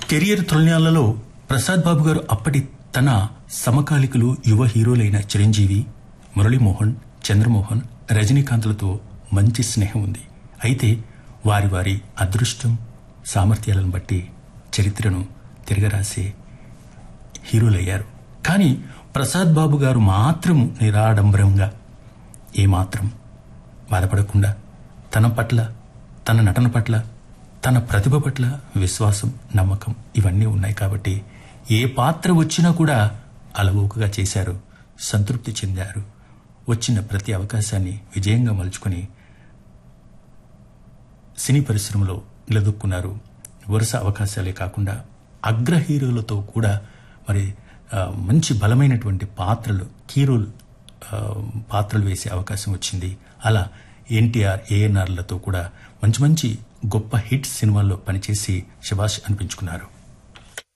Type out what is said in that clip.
career తొలినాళ్లలో Prasad బాబు గారు అప్పటి తన సమకాలికులు యువ హీరోలైన చిరంజీవి మురళీమోహన్ చంద్రమోహన్ రజనీకాంత్లతో మంచి స్నేహం ఉంది అయితే వారి వారి అదృష్టం సామర్థ్యాలను బట్టి చరిత్రను తిరగరాసే హీరోలయ్యారు కానీ ప్రసాద్ బాబు గారు మాత్రం నిరాడంబరంగా ఏమాత్రం బాధపడకుండా తన పట్ల తన నటన పట్ల తన ప్రతిభ పట్ల విశ్వాసం నమ్మకం ఇవన్నీ ఉన్నాయి కాబట్టి ఏ పాత్ర వచ్చినా కూడా అలవోకగా చేశారు సంతృప్తి చెందారు వచ్చిన ప్రతి అవకాశాన్ని విజయంగా మలుచుకుని సినీ పరిశ్రమలో నిలదొక్కున్నారు వరుస అవకాశాలే కాకుండా అగ్ర హీరోలతో కూడా మరి ఆ, మంచి బలమైనటువంటి పాత్రలు హీరోలు ఆ, పాత్రలు వేసే అవకాశం వచ్చింది అలా ఎన్టీఆర్ ఏఎన్ఆర్లతో కూడా మంచి మంచి గొప్ప హిట్ సినిమాల్లో పనిచేసి శబాష్ అనిపించుకున్నారు